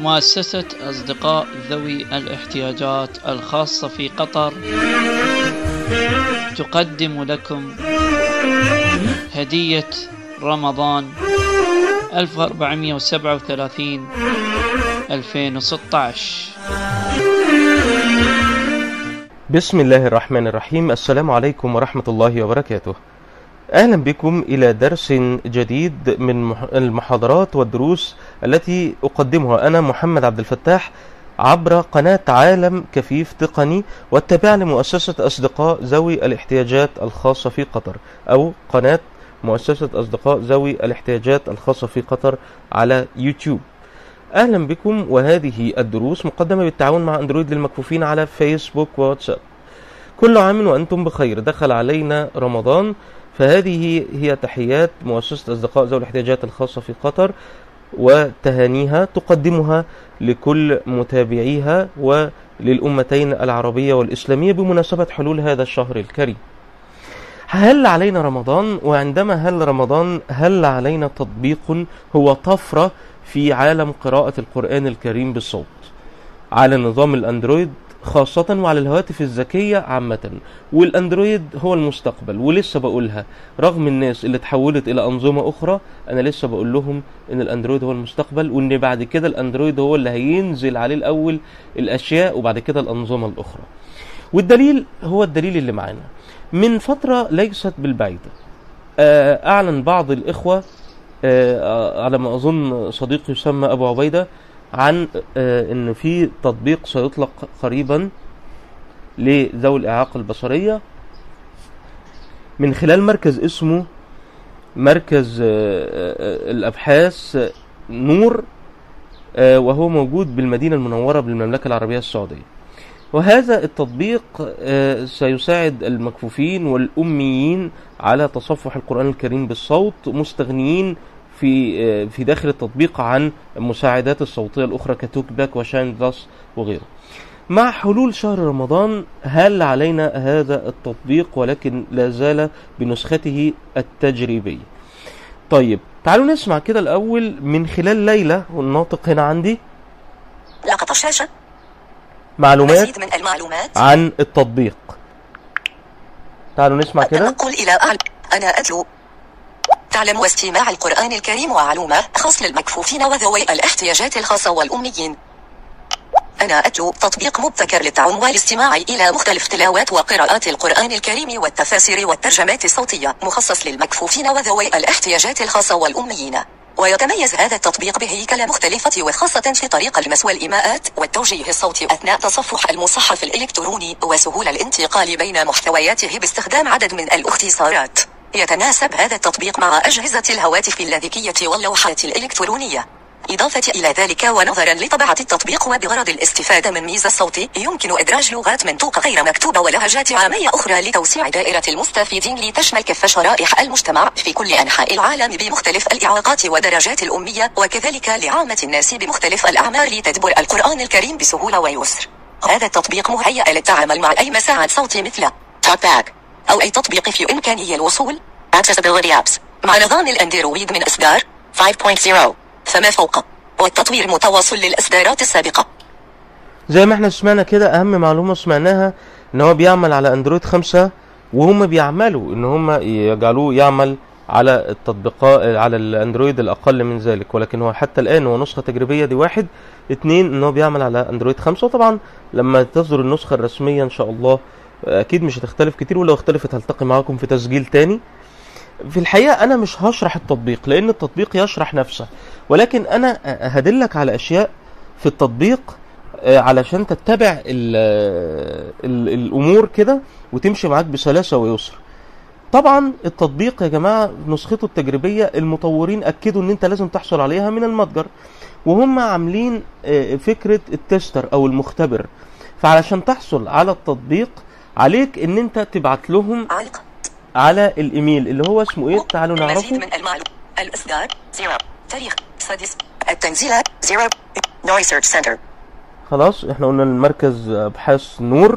مؤسسة أصدقاء ذوي الاحتياجات الخاصة في قطر تقدم لكم هدية رمضان 1437 2016 بسم الله الرحمن الرحيم السلام عليكم ورحمة الله وبركاته أهلا بكم إلى درس جديد من مح- المحاضرات والدروس التي أقدمها أنا محمد عبد الفتاح عبر قناة عالم كفيف تقني والتابعة لمؤسسة أصدقاء ذوي الاحتياجات الخاصة في قطر أو قناة مؤسسة أصدقاء ذوي الاحتياجات الخاصة في قطر على يوتيوب أهلا بكم وهذه الدروس مقدمة بالتعاون مع أندرويد للمكفوفين على فيسبوك وواتساب كل عام وأنتم بخير دخل علينا رمضان فهذه هي تحيات مؤسسة أصدقاء ذوي الاحتياجات الخاصة في قطر وتهانيها تقدمها لكل متابعيها وللأمتين العربية والإسلامية بمناسبة حلول هذا الشهر الكريم هل علينا رمضان وعندما هل رمضان هل علينا تطبيق هو طفرة في عالم قراءة القرآن الكريم بالصوت على نظام الأندرويد خاصة وعلى الهواتف الذكية عامة والأندرويد هو المستقبل ولسه بقولها رغم الناس اللي اتحولت إلى أنظمة أخرى أنا لسه بقول لهم إن الأندرويد هو المستقبل وإن بعد كده الأندرويد هو اللي هينزل عليه الأول الأشياء وبعد كده الأنظمة الأخرى والدليل هو الدليل اللي معانا من فترة ليست بالبعيدة آه، أعلن بعض الإخوة آه، على ما أظن صديق يسمى أبو عبيدة عن آه، إن في تطبيق سيطلق قريبا لذوي الإعاقة البصرية من خلال مركز اسمه مركز آه، آه، الأبحاث آه، نور آه، وهو موجود بالمدينة المنورة بالمملكة العربية السعودية وهذا التطبيق آه، سيساعد المكفوفين والأميين على تصفح القرآن الكريم بالصوت مستغنيين في آه، في داخل التطبيق عن المساعدات الصوتية الأخرى كتوك باك وشاين بلس وغيره مع حلول شهر رمضان هل علينا هذا التطبيق ولكن لا زال بنسخته التجريبية طيب تعالوا نسمع كده الأول من خلال ليلى والناطق هنا عندي لقط الشاشة معلومات مزيد من المعلومات عن التطبيق تعالوا نسمع كده التنقل إلى أعلى أنا أتلو تعلم واستماع القرآن الكريم وعلومة خاص للمكفوفين وذوي الاحتياجات الخاصة والأميين أنا أتلو تطبيق مبتكر للتعاون والاستماع إلى مختلف تلاوات وقراءات القرآن الكريم والتفاسير والترجمات الصوتية مخصص للمكفوفين وذوي الاحتياجات الخاصة والأميين ويتميز هذا التطبيق بهيكلة مختلفة وخاصة في طريقة المس والإيماءات والتوجيه الصوتي أثناء تصفح المصحف الإلكتروني وسهولة الانتقال بين محتوياته باستخدام عدد من الاختصارات يتناسب هذا التطبيق مع أجهزة الهواتف اللاسلكية واللوحات الإلكترونية إضافة إلى ذلك ونظرا لطبيعة التطبيق وبغرض الاستفادة من ميزة الصوت يمكن إدراج لغات منطوقة غير مكتوبة ولهجات عامية أخرى لتوسيع دائرة المستفيدين لتشمل كافة شرائح المجتمع في كل أنحاء العالم بمختلف الإعاقات ودرجات الأمية وكذلك لعامة الناس بمختلف الأعمار لتدبر القرآن الكريم بسهولة ويسر هذا التطبيق مهيأ للتعامل مع أي مساعد صوتي مثل TalkBack أو أي تطبيق في إمكانه الوصول Accessibility Apps مع نظام الأندرويد من إصدار 5.0 فما فوق والتطوير متواصل للإصدارات السابقة زي ما احنا سمعنا كده اهم معلومة سمعناها ان هو بيعمل على اندرويد خمسة وهم بيعملوا ان هم يجعلوه يعمل على التطبيقات على الاندرويد الاقل من ذلك ولكن هو حتى الان هو نسخة تجريبية دي واحد اتنين ان هو بيعمل على اندرويد خمسة وطبعا لما تصدر النسخة الرسمية ان شاء الله اكيد مش هتختلف كتير ولو اختلفت هلتقي معاكم في تسجيل تاني في الحقيقة أنا مش هشرح التطبيق لأن التطبيق يشرح نفسه ولكن أنا هدلك على أشياء في التطبيق آه، علشان تتبع ال ال الأمور كده وتمشي معاك بسلاسة ويسر طبعا التطبيق يا جماعة نسخته التجريبية المطورين أكدوا إن أنت لازم تحصل عليها من المتجر وهم عاملين آه، فكرة التستر أو المختبر فعلشان تحصل على التطبيق عليك إن أنت تبعت لهم علق على الايميل اللي هو اسمه ايه تعالوا مزيد نعرفه من المعلومات الإصدار 0 تاريخ سادس التنزيلات 0 نوي سيرش سنتر خلاص احنا قلنا المركز ابحاث نور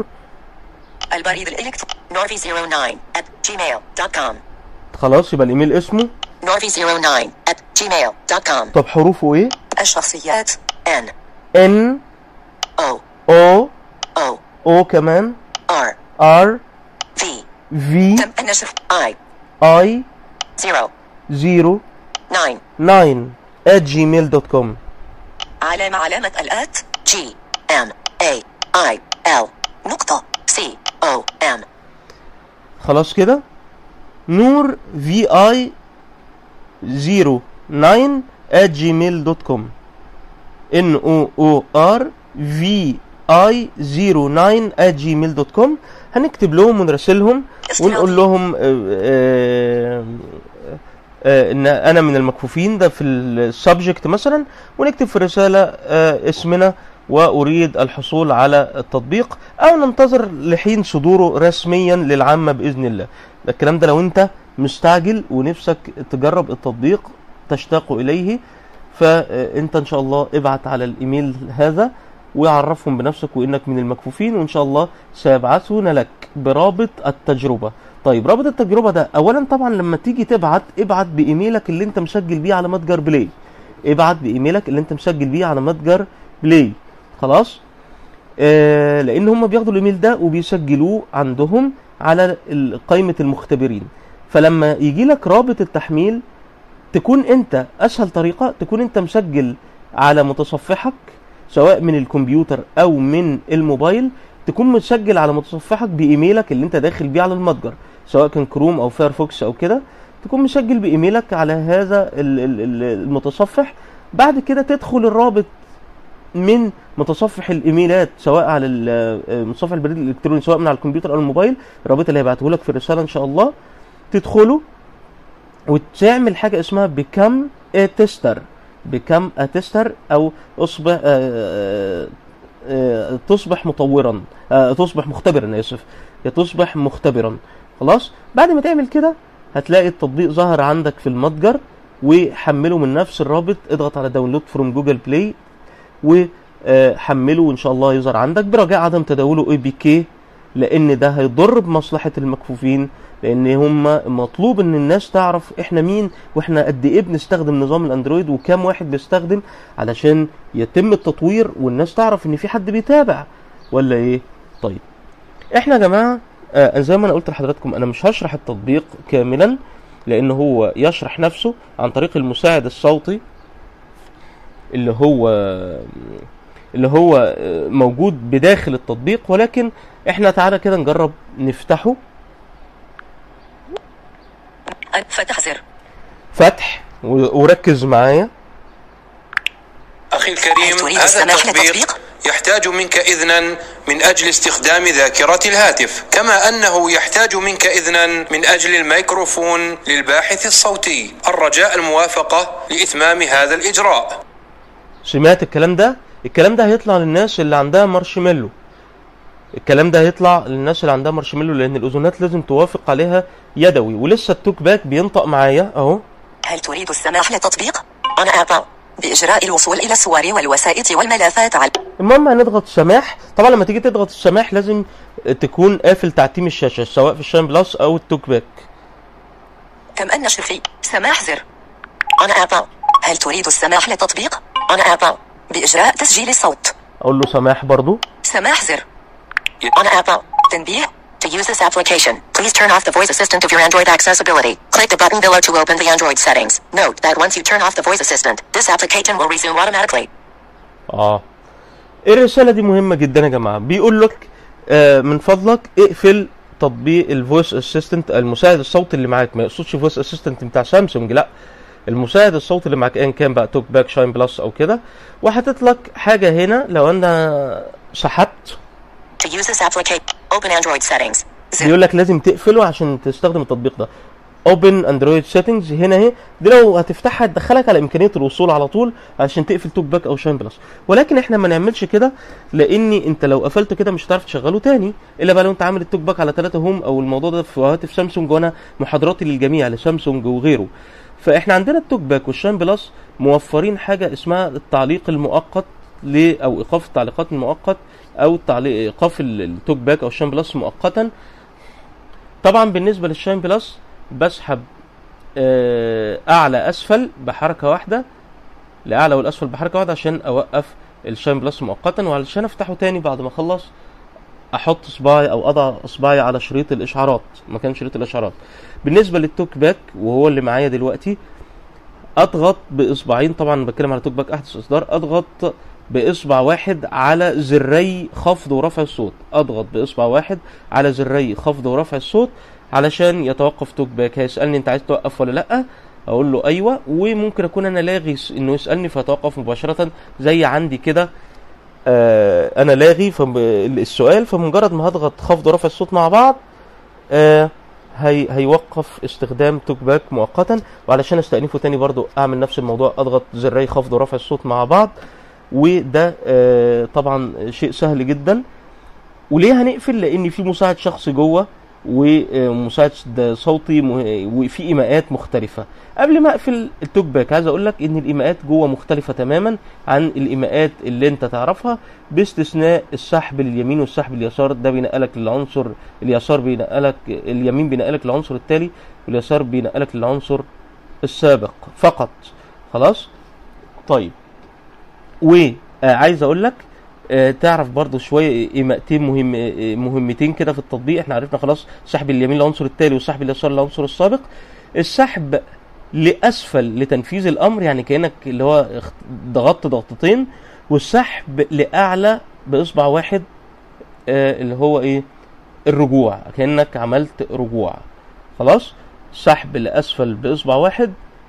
البريد الإلكتروني نورفي 09 at gmail.com خلاص يبقى الايميل اسمه نورفي 09 at gmail.com طب حروفه ايه الشخصيات N N O O O O كمان R R V V تم النشر I I 0 0 9 9 at gmail.com علامة علامة الآت G M A I L نقطة C O M خلاص كده نور في اي 09 at gmail.com n o o r v i 09 at gmail.com هنكتب لهم ونراسلهم ونقول لهم آه، آه، آه، ان انا من المكفوفين ده في السبجكت مثلا ونكتب في الرساله آه، اسمنا واريد الحصول على التطبيق او ننتظر لحين صدوره رسميا للعامه باذن الله ده الكلام ده لو انت مستعجل ونفسك تجرب التطبيق تشتاق اليه فانت ان شاء الله ابعت على الايميل هذا وعرفهم بنفسك وانك من المكفوفين وان شاء الله سيبعثون لك برابط التجربه طيب رابط التجربه ده اولا طبعا لما تيجي تبعت ابعت بايميلك اللي انت مسجل بيه على متجر بلاي ابعت بايميلك اللي انت مسجل بيه على متجر بلاي خلاص آه لان هم بياخدوا الايميل ده وبيسجلوه عندهم على ال- قائمه المختبرين فلما يجي لك رابط التحميل تكون انت اسهل طريقه تكون انت مسجل على متصفحك سواء من الكمبيوتر او من الموبايل تكون مسجل على متصفحك بايميلك اللي انت داخل بيه على المتجر سواء كان كروم او فايرفوكس او كده تكون مسجل بايميلك على هذا ال- ال- ال- المتصفح بعد كده تدخل الرابط من متصفح الايميلات سواء على ال- متصفح البريد الالكتروني سواء من على الكمبيوتر او الموبايل الرابط اللي هيبعته لك في الرساله ان شاء الله تدخله وتعمل حاجه اسمها become a tester become a tester او اصبح آه، آه، تصبح مطورا آه، تصبح مختبرا أنا اسف يا تصبح مختبرا خلاص بعد ما تعمل كده هتلاقي التطبيق ظهر عندك في المتجر وحمله من نفس الرابط اضغط على داونلود فروم جوجل بلاي وحمله وان شاء الله يظهر عندك برجاء عدم تداوله اي بي كي لان ده هيضر بمصلحه المكفوفين لان هم مطلوب ان الناس تعرف احنا مين واحنا قد ايه بنستخدم نظام الاندرويد وكام واحد بيستخدم علشان يتم التطوير والناس تعرف ان في حد بيتابع ولا ايه طيب احنا يا جماعه آه زي ما انا قلت لحضراتكم انا مش هشرح التطبيق كاملا لان هو يشرح نفسه عن طريق المساعد الصوتي اللي هو اللي هو آه، موجود بداخل التطبيق ولكن احنا تعالى كده نجرب نفتحه فتح زر فتح و- وركز معايا أخي هل الكريم تريد هذا السماح التطبيق للتطبيق؟ يحتاج منك إذنا من أجل استخدام ذاكرة الهاتف كما أنه يحتاج منك إذنا من أجل الميكروفون للباحث الصوتي الرجاء الموافقة لإتمام هذا الإجراء سمعت الكلام ده الكلام ده هيطلع للناس اللي عندها مارشميلو الكلام ده هيطلع للناس اللي عندها مارشميلو لان الاذونات لازم توافق عليها يدوي ولسه التوك باك بينطق معايا اهو هل تريد السماح للتطبيق؟ أنا أبا بإجراء الوصول إلى الصور والوسائط والملفات على المهم هنضغط سماح طبعا لما تيجي تضغط السماح لازم تكون قافل تعتيم الشاشه سواء في الشاين بلس او التوك باك تم النشر في سماح زر أنا أبا هل تريد السماح للتطبيق؟ أنا أبا بإجراء تسجيل الصوت اقول له سماح برضو سماح زر أنا أبا تنبيه To use this application, please turn off the voice assistant of your Android accessibility. Click the button below to open the Android settings. Note that once you turn off the voice assistant, this application will resume automatically. اه الرساله دي مهمه جدا يا جماعه بيقول لك آه من فضلك اقفل تطبيق الفويس اسيستنت المساعد الصوتي اللي معاك ما يقصدش فويس اسيستنت بتاع سامسونج لا المساعد الصوتي اللي معاك ايا كان بقى توك باك شاين بلس او كده وحاطط لك حاجه هنا لو انا سحبت To use this application, open Android settings. Zip. بيقول لك لازم تقفله عشان تستخدم التطبيق ده اوبن اندرويد سيتنجز هنا اهي دي لو هتفتحها تدخلك على امكانيه الوصول على طول عشان تقفل توك باك او شاين بلس ولكن احنا ما نعملش كده لان انت لو قفلته كده مش هتعرف تشغله تاني الا بقى لو انت عامل التوك باك على 3 هوم او الموضوع ده في هواتف سامسونج وانا محاضراتي للجميع لسامسونج وغيره فاحنا عندنا التوك باك والشاين بلس موفرين حاجه اسمها التعليق المؤقت ل او ايقاف التعليقات المؤقت او تعليق ايقاف ال- التوك باك او الشاين بلس مؤقتا طبعا بالنسبه للشاين بلس بسحب آه، اعلى اسفل بحركه واحده لاعلى والاسفل بحركه واحده عشان اوقف الشاين بلس مؤقتا وعلشان افتحه تاني بعد ما اخلص احط صباعي او اضع اصبعي على شريط الاشعارات مكان شريط الاشعارات بالنسبه للتوك باك وهو اللي معايا دلوقتي اضغط باصبعين طبعا بتكلم على توك باك احدث اصدار اضغط باصبع واحد على زري خفض ورفع الصوت اضغط باصبع واحد على زري خفض ورفع الصوت علشان يتوقف توك باك هيسالني انت عايز توقف ولا لا اقول له ايوه وممكن اكون انا لاغي س- انه يسالني فيتوقف مباشره زي عندي كده آه انا لاغي فم- السؤال فمجرد ما هضغط خفض ورفع الصوت مع بعض آه هي هيوقف استخدام توك باك مؤقتا وعلشان استأنفه تاني برضو اعمل نفس الموضوع اضغط زري خفض ورفع الصوت مع بعض وده آه طبعا شيء سهل جدا وليه هنقفل لان في مساعد شخصي جوه ومساعد صوتي مه- وفي ايماءات مختلفه قبل ما اقفل التوك باك عايز اقول لك ان الايماءات جوه مختلفه تماما عن الايماءات اللي انت تعرفها باستثناء السحب اليمين والسحب اليسار ده بينقلك للعنصر اليسار بينقلك اليمين بينقلك للعنصر التالي واليسار بينقلك للعنصر السابق فقط خلاص طيب وعايز اقول لك آه، تعرف برضو شويه ايماءتين مهم آه، مهمتين كده في التطبيق احنا عرفنا خلاص سحب اليمين للعنصر التالي والسحب اليسار للعنصر السابق السحب لاسفل لتنفيذ الامر يعني كانك اللي هو اخت- ضغطت ضغطتين والسحب لاعلى باصبع واحد آه، اللي هو ايه الرجوع كانك عملت رجوع خلاص سحب لاسفل باصبع واحد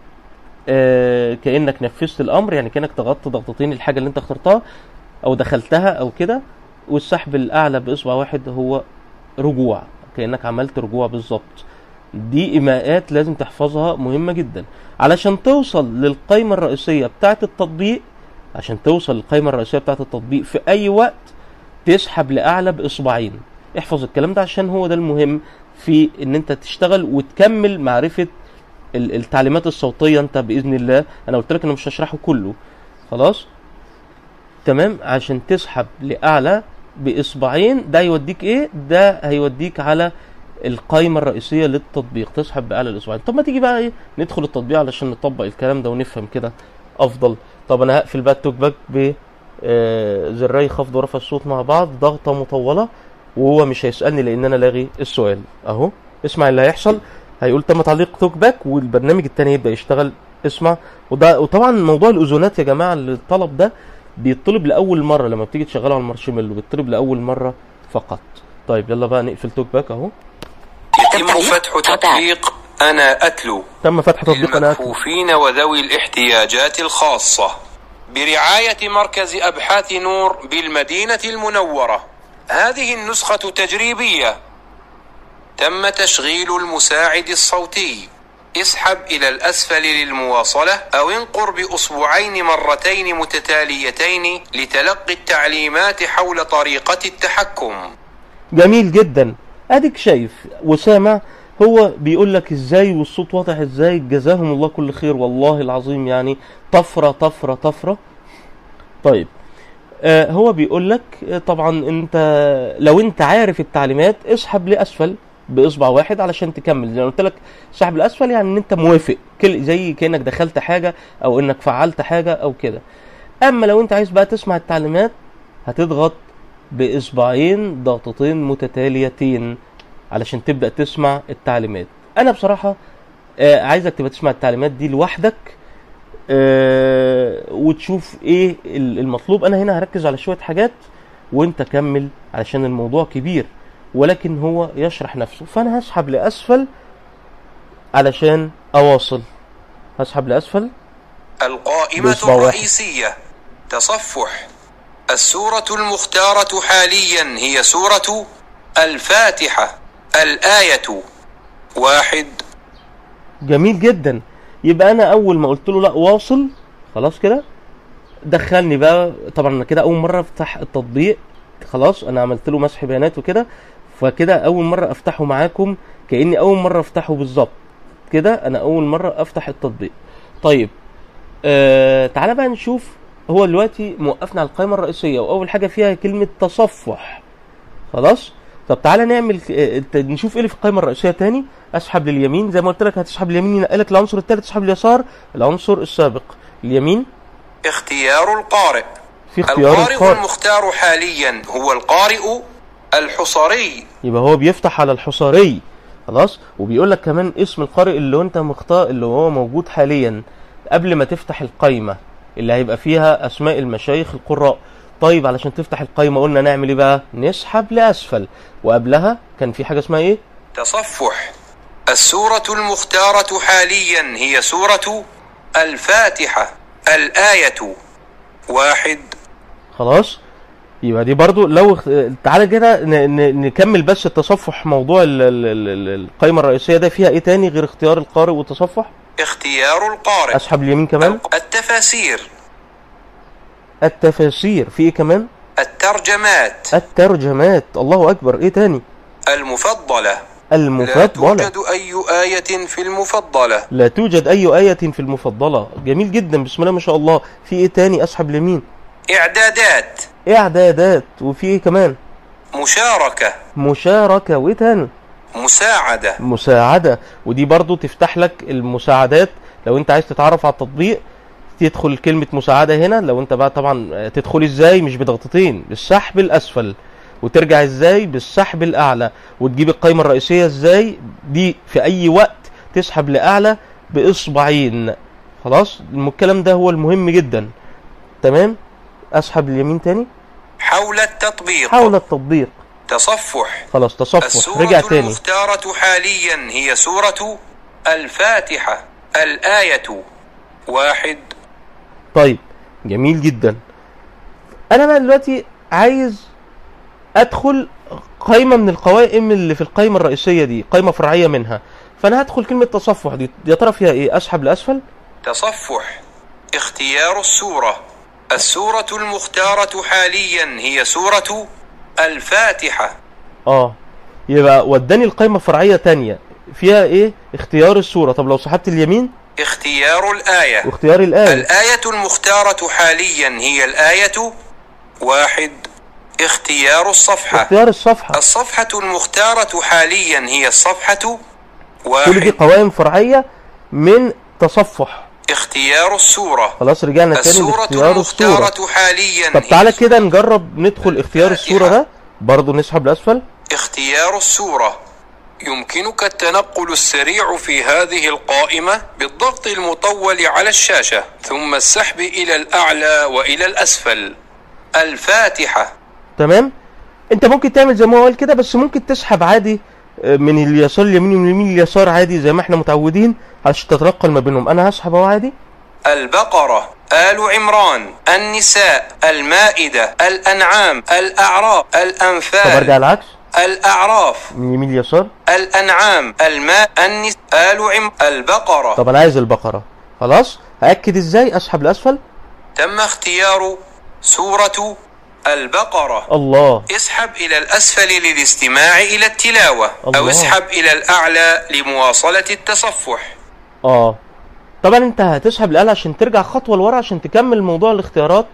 آه، كانك نفذت الامر يعني كانك ضغطت ضغطتين الحاجه اللي انت اخترتها او دخلتها او كده والسحب الاعلى باصبع واحد هو رجوع كانك عملت رجوع بالظبط دي ايماءات لازم تحفظها مهمه جدا علشان توصل للقائمه الرئيسيه بتاعه التطبيق عشان توصل للقائمه الرئيسيه بتاعه التطبيق في اي وقت تسحب لاعلى باصبعين احفظ الكلام ده عشان هو ده المهم في ان انت تشتغل وتكمل معرفه ال- التعليمات الصوتيه انت باذن الله انا قلت لك انا مش هشرحه كله خلاص تمام عشان تسحب لاعلى باصبعين ده يوديك ايه ده هيوديك على القائمه الرئيسيه للتطبيق تسحب باعلى الاصبعين طب ما تيجي بقى ايه ندخل التطبيق علشان نطبق الكلام ده ونفهم كده افضل طب انا هقفل بقى التوك باك ب آه، زري خفض ورفع الصوت مع بعض ضغطه مطوله وهو مش هيسالني لان انا لاغي السؤال اهو اسمع اللي هيحصل هيقول تم تعليق توك باك والبرنامج التاني يبدا يشتغل اسمع وده وطبعا موضوع الاذونات يا جماعه الطلب ده بيطلب لاول مره لما بتيجي تشغله على المارشميلو بيطلب لاول مره فقط طيب يلا بقى نقفل توك باك اهو يتم فتح تطبيق أنا أتلو تم فتح تطبيق انا أكتب. للمكفوفين وذوي الاحتياجات الخاصة برعاية مركز أبحاث نور بالمدينة المنورة هذه النسخة تجريبية تم تشغيل المساعد الصوتي اسحب إلى الأسفل للمواصلة أو انقر بأصبعين مرتين متتاليتين لتلقي التعليمات حول طريقة التحكم جميل جدا اديك شايف وسامع هو بيقول لك ازاي والصوت واضح ازاي جزاهم الله كل خير والله العظيم يعني طفره طفره طفره طيب آه هو بيقول لك آه، طبعا انت لو انت عارف التعليمات اسحب لاسفل باصبع واحد علشان تكمل زي ما قلت لك سحب الاسفل يعني ان انت موافق كل زي كانك دخلت حاجه او انك فعلت حاجه او كده اما لو انت عايز بقى تسمع التعليمات هتضغط باصبعين ضغطتين متتاليتين علشان تبدا تسمع التعليمات انا بصراحه آه عايزك تبقى تسمع التعليمات دي لوحدك آه وتشوف ايه ال- المطلوب انا هنا هركز على شويه حاجات وانت كمل علشان الموضوع كبير ولكن هو يشرح نفسه فانا هسحب لاسفل علشان اواصل هسحب لاسفل القائمة بإصبع واحد. الرئيسية تصفح السورة المختارة حاليا هي سورة الفاتحة الآية واحد جميل جدا يبقى انا اول ما قلت له لا واصل خلاص كده دخلني بقى طبعا انا كده اول مره افتح التطبيق خلاص انا عملت له مسح بيانات وكده فكده اول مره افتحه معاكم كاني اول مره افتحه بالظبط كده انا اول مره افتح التطبيق طيب آه تعالى بقى نشوف هو دلوقتي موقفنا على القائمه الرئيسيه واول حاجه فيها كلمه تصفح خلاص طب تعالى نعمل آه، نشوف ايه اللي في القائمه الرئيسيه تاني اسحب لليمين زي ما قلت لك هتسحب اليمين ينقلك العنصر الثالث تسحب اليسار العنصر السابق اليمين اختيار القارئ في اختيار القارئ القارئ المختار حاليا هو القارئ الحصري يبقى هو بيفتح على الحصاري خلاص وبيقول لك كمان اسم القارئ اللي انت مختار اللي هو موجود حاليا قبل ما تفتح القايمه اللي هيبقى فيها اسماء المشايخ القراء طيب علشان تفتح القايمه قلنا نعمل ايه بقى نسحب لاسفل وقبلها كان في حاجه اسمها ايه تصفح السورة المختارة حاليا هي سورة الفاتحة الآية واحد خلاص يبقى دي برضو لو اخ- تعالى كده ن- ن- نكمل بس التصفح موضوع ال- ال- ال- ال- القايمه الرئيسيه ده فيها ايه تاني غير اختيار القارئ والتصفح اختيار القارئ اسحب اليمين كمان التفاسير التفاسير في ايه كمان الترجمات الترجمات الله اكبر ايه تاني المفضلة لا المفضله توجد أي آية في المفضلة لا توجد اي ايه في المفضله جميل جدا بسم الله ما شاء الله في ايه تاني اسحب اليمين إعدادات اعدادات وفي ايه كمان مشاركة مشاركه وايه تاني مساعدة مساعدة ودي برضو تفتح لك المساعدات لو انت عايز تتعرف على التطبيق تدخل كلمة مساعدة هنا لو انت بقى طبعا تدخل ازاي مش بضغطتين بالسحب الاسفل وترجع ازاي بالسحب الاعلى وتجيب القائمة الرئيسية ازاي دي في اي وقت تسحب لاعلى باصبعين خلاص الكلام ده هو المهم جدا تمام اسحب اليمين تاني حول التطبيق حول التطبيق تصفح خلاص تصفح السورة رجع تاني المختارة حاليا هي سورة الفاتحة الآية واحد طيب جميل جدا انا بقى دلوقتي عايز ادخل قائمه من القوائم اللي في القائمه الرئيسيه دي قائمه فرعيه منها فانا هدخل كلمه تصفح دي يا ترى فيها ايه اسحب لاسفل تصفح اختيار السورة السورة المختارة حاليا هي سورة الفاتحة اه يبقى وداني القائمه فرعيه تانية فيها ايه اختيار الصوره طب لو سحبت اليمين اختيار الآية واختيار الايه الآية المختارة حاليا هي الآية واحد اختيار الصفحة اختيار الصفحه الصفحة المختارة حاليا هي الصفحة كل دي واحد قوائم فرعيه من تصفح اختيار السورة خلاص رجعنا تاني السورة لاختيار الصوره المختارة حاليا طب هي تعالى كده نجرب ندخل اختيار الصوره ده برضه نسحب لاسفل اختيار السورة يمكنك التنقل السريع في هذه القائمة بالضغط المطول على الشاشة ثم السحب إلى الأعلى وإلى الأسفل الفاتحة تمام انت ممكن تعمل زي ما هو قال كده بس ممكن تسحب عادي آه، من اليسار اليمين ومن اليمين اليسار عادي زي ما احنا متعودين عشان تتنقل ما بينهم انا هسحب اهو عادي البقرة آل عمران النساء المائدة الأنعام الأعراف طب ارجع الأنفال العكس الأعراف من يمين اليسار الأنعام الماء النساء آل عم البقرة طب انا عايز البقره خلاص هاكد ازاي اسحب لاسفل تم اختيار سورة البقرة الله اسحب إلى الأسفل للاستماع إلى التلاوة أو الله. اسحب إلى الأعلى لمواصلة التصفح اه طبعا انت هتسحب الاله عشان ترجع خطوه لورا عشان تكمل موضوع الاختيارات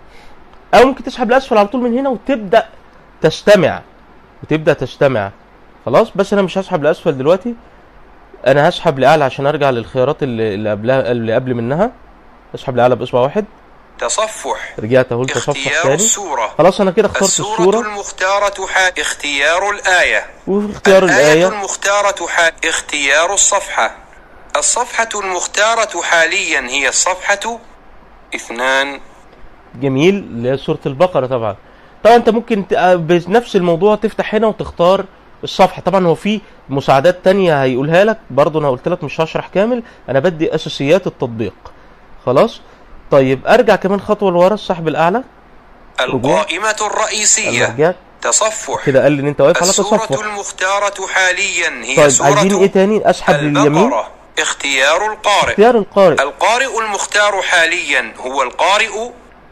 او ممكن تسحب لاسفل على طول من هنا وتبدا تستمع وتبدا تستمع خلاص بس انا مش هسحب لاسفل دلوقتي انا هسحب لاعلى عشان ارجع للخيارات اللي اللي قبلها اللي قبل منها اسحب لاعلى باصبع واحد تصفح رجعت اهو لتصفح اختيار تاني السورة خلاص انا كده اخترت السورة الصوره المختارة ح... اختيار الآية وفي اختيار الآية الايه المختارة ح... اختيار الصفحة الصفحة المختارة حاليا هي الصفحة اثنان جميل اللي هي سورة البقرة طبعا طبعا انت ممكن ت- آه، بنفس الموضوع تفتح هنا وتختار الصفحة طبعا هو في مساعدات تانية هيقولها لك برضه انا قلت لك مش هشرح كامل انا بدي اساسيات التطبيق خلاص طيب ارجع كمان خطوة لورا السحب الاعلى القائمة الرئيسية رجعت تصفح كده قال لي ان انت واقف على السورة تصفح المختارة حاليا هي طيب سورة عايزين ايه تاني اسحب لليمين البقرة اختيار القارئ اختيار القارئ القارئ المختار حاليا هو القارئ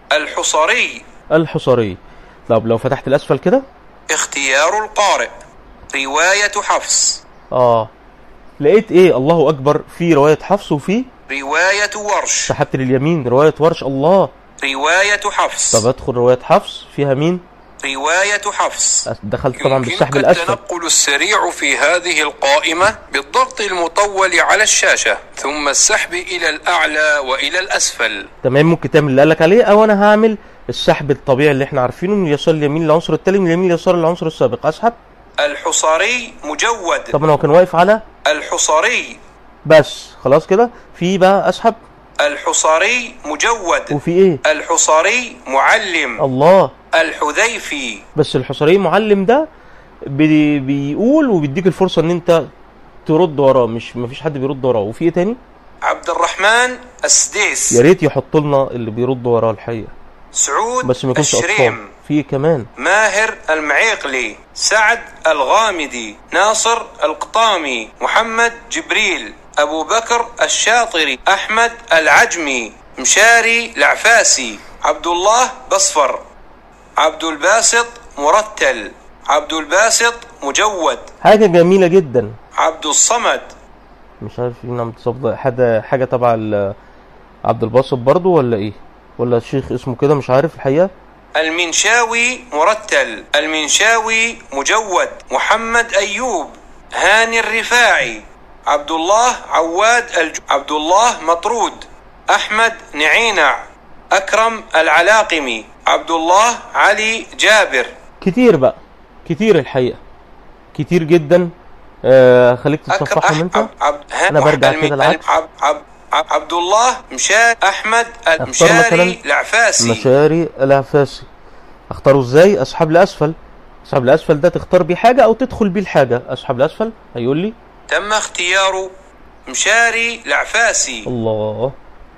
الحصري الحصري طب لو فتحت الاسفل كده اختيار القارئ رواية حفص اه لقيت ايه الله اكبر في رواية حفص وفي رواية ورش سحبت لليمين رواية ورش الله رواية حفص طب ادخل رواية حفص فيها مين رواية حفص دخلت طبعا بالسحب يمكنك الاسفل التنقل السريع في هذه القائمة بالضغط المطول على الشاشة ثم السحب إلى الأعلى وإلى الأسفل تمام ممكن تعمل اللي قالك عليه او انا هعمل السحب الطبيعي اللي احنا عارفينه من اليسار لليمين للعنصر التالي من اليمين لليسار للعنصر السابق اسحب الحصري مجود طبعا هو كان واقف على الحصري بس خلاص كده في بقى اسحب الحصري مجود وفي ايه الحصري معلم الله الحذيفي بس الحصري معلم ده بي بيقول وبيديك الفرصه ان انت ترد وراه مش مفيش حد بيرد وراه وفي ايه تاني عبد الرحمن السديس يا ريت يحط لنا اللي بيرد وراه الحقيقه سعود بس ما يكونش اطفال الشريم في إيه كمان ماهر المعيقلي سعد الغامدي ناصر القطامي محمد جبريل أبو بكر الشاطري أحمد العجمي مشاري العفاسي عبد الله بصفر عبد الباسط مرتل عبد الباسط مجود حاجه جميله جدا عبد الصمد مش عارف مين عم تصب حاجه حاجه تبع ال- عبد الباسط برضو ولا ايه ولا الشيخ اسمه كده مش عارف الحقيقه المنشاوي مرتل المنشاوي مجود محمد أيوب هاني الرفاعي عبد الله عواد الج... عبد الله مطرود أحمد نعينع أكرم العلاقمي عبد الله علي جابر كتير بقى كتير الحقيقه كتير جدا آه خليك تصفحهم انت عب... عب... ها- أنا برجع الم- كده العكس. عب... عب... عب... عبد الله مشاري أحمد مثلاً المشاري العفاسي مشاري العفاسي اختاره ازاي اسحب لاسفل اسحب لاسفل ده تختار بيه حاجه او تدخل بيه الحاجه اسحب لاسفل هيقول لي تم اختيار مشاري العفاسي الله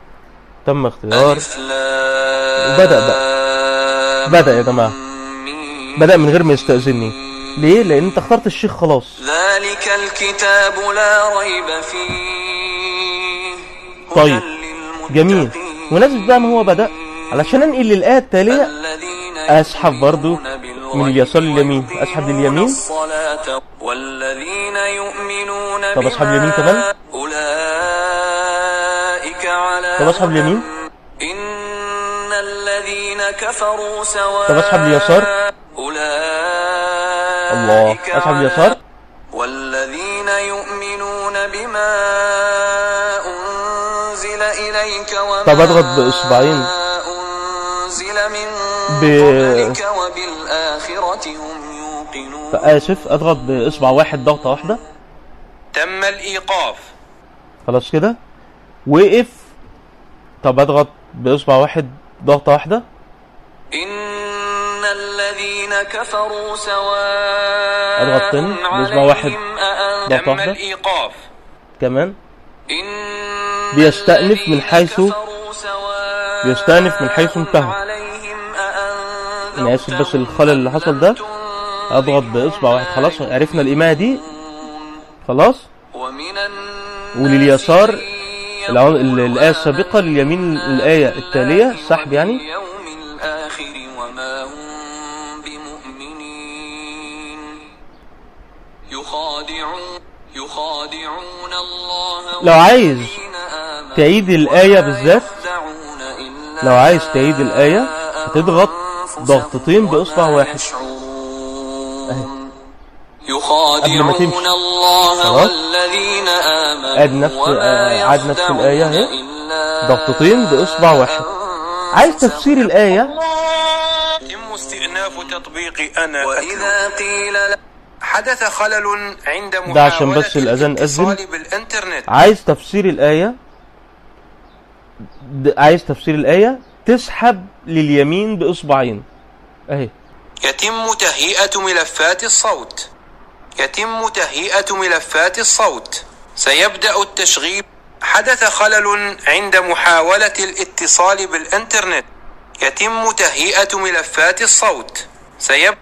تم اختيار ألف لام وبدأ بقى. بدأ يا جماعة. ميم. بدأ من غير ما يستأذني ليه لان انت اخترت الشيخ خلاص ذلك الكتاب لا ريب فيه هدى طيب. للمتقين. جميل ونزل بقى ما هو بدأ علشان انقل للآية التالية الذين أسحب برضو يؤمنون بالغيب من اليسار لليمين. ويقيمون أسحب لليمين. الصلاة والذين يؤمنون طب أسحب بما اليمين كمان؟ أولئك على طب أسحب اليمين؟ هدى. إن الذين كفروا سواء طب أسحب اليسار؟ أولئك الله اسحب اليسار والذين يؤمنون بما أنزل إليك وما طب أضغط بإصبعين. أنزل من ب- قبلك وبالآخرة هم يوقنون فآسف اضغط باصبع واحد ضغطة واحدة تم الإيقاف خلاص كده وقف طب اضغط باصبع واحد ضغطة واحدة إن الذين كفروا سواء أضغط تاني بإصبع واحد عليهم أأنذرتهم ضغطة تم واحدة. الإيقاف كمان إن بيستأنف من الذين حيث- كفروا سواء بيستأنف من حيث انتهى. عليهم أنا آسف بس الخلل اللي حصل ده. اضغط باصبع واحد خلاص عرفنا الإيماء دي خلاص ومن الناس ولليسار من الع- يقول ال- الآية السابقة لليمين الآية التالية السحب يعني واليوم الآخر وما هم بمؤمنين يخادعون يخادعون الله لو عايز والذين آمنوا تعيد الآية وما بالذات يخدعون إلا لو عايز تعيد الآية هتضغط أنفسهم ضغطتين بإصبع وما واحد. يشعرون. قبل ما تمشي. يخادعون الله خلاص. والذين آمنوا عاد نفس- وما آه، عاد نفس يخدعون الآية اهي. إلا ضغطتين بإصبع واحد. عايز تفسير الآية يتم استئناف تطبيق أنا وإذا قيل ل- حدث خلل عند محاولة ده عشان بس الأذان الاتصال أذن. بالإنترنت عايز تفسير الآية د- عايز تفسير الآية تسحب لليمين بإصبعين أهي يتم تهيئة ملفات الصوت يتم تهيئة ملفات الصوت سيبدأ التشغيل حدث خلل عند محاولة الاتصال بالإنترنت يتم تهيئة ملفات الصوت سيب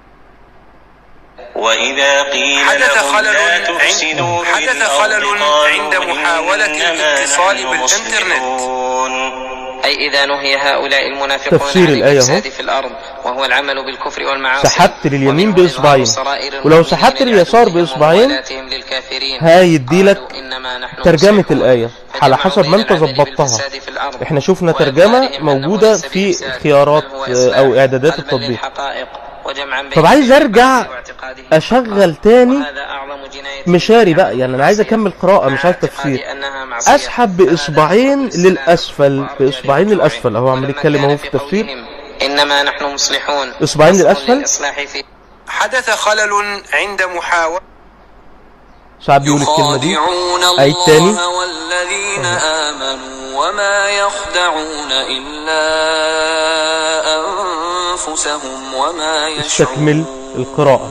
وإذا قيل حدث لهم خلل لا عند- تفسدوا في حدث الأرض خلل قالوا عند محاولة إنما الاتصال نحن بالإنترنت. مصلحون. أي إذا نهي هؤلاء المنافقون تفسير عن الآية الإفساد أهو. في الأرض وهو العمل بالكفر والمعاصي سحبت لليمين ومنه بإصبعين. إظهار سرائر ولو المؤمنين سحبت لليسار لعدوهم بإصبعين وموالاتهم للكافرين هيديلك قالوا إنما نحن ترجمة مصلحون. الآية على فجمعوا حسب ما بين انت العمل ظبطتها بالفساد في الأرض احنا شفنا وإظهارهم ترجمة أنه موجودة ليس في بإفساد، خيارات بل هو آه، إصلاح، أو إعدادات بل التطبيق للحقائق وجمعا بين طب عايز ارجع واعتقاده اشغل تاني وهذا أعظم جناية مشاري بقى يعني انا عايز اكمل قراءة مش عايز مع اعتقادي تفسير أنها معصية. اسحب فهذا باصبعين خطأ الإسلام للاسفل وأرجع باصبعين للرجوع. للاسفل اهو عمال ولما يتكلم كان اهو في التفسير قولهم إنما نحن مصلحون إصبعين أصل للأسفل؟ للإصلاح في حدث خلل عند محاولة ساعات بيقول الكلمة دي يخادعون أي التاني الله والذين آمنوا وما يخدعون إلا أنفسهم وما يشعرون استكمل القراءة